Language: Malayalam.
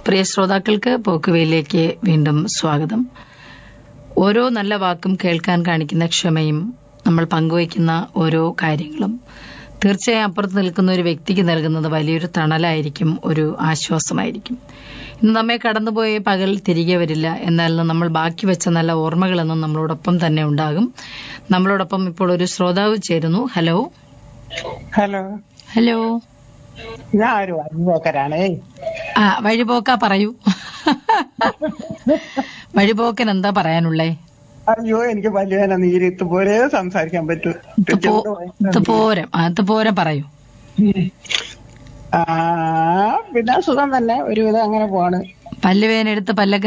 പ്രിയ ശ്രോതാക്കൾക്ക് പോക്കുവയിലേക്ക് വീണ്ടും സ്വാഗതം ഓരോ നല്ല വാക്കും കേൾക്കാൻ കാണിക്കുന്ന ക്ഷമയും നമ്മൾ പങ്കുവയ്ക്കുന്ന ഓരോ കാര്യങ്ങളും തീർച്ചയായും അപ്പുറത്ത് നിൽക്കുന്ന ഒരു വ്യക്തിക്ക് നൽകുന്നത് വലിയൊരു തണലായിരിക്കും ഒരു ആശ്വാസമായിരിക്കും ഇന്ന് നമ്മെ കടന്നുപോയ പകൽ തിരികെ വരില്ല എന്നാൽ നമ്മൾ ബാക്കി വെച്ച നല്ല ഓർമ്മകളെന്നും നമ്മളോടൊപ്പം തന്നെ ഉണ്ടാകും നമ്മളോടൊപ്പം ഇപ്പോൾ ഒരു ശ്രോതാവ് ചേരുന്നു ഹലോ ഹലോ ഹലോ ഞാൻ ഒരു വഴിപോക്കരാണേ ആ വഴിപോക്ക പറയൂ വഴിപോക്കൻ എന്താ പറയാനുള്ളേ അയ്യോ എനിക്ക് വലിയ നീരിത്ത് പോലെ സംസാരിക്കാൻ പറ്റൂ പോരം അത് പോരം പറയൂ ആ പിന്നെ സുഖം തന്നെ ഒരുവിധം അങ്ങനെ പോവാണ് പല്ലുവേനെടുത്ത് പല്ലൊക്കെ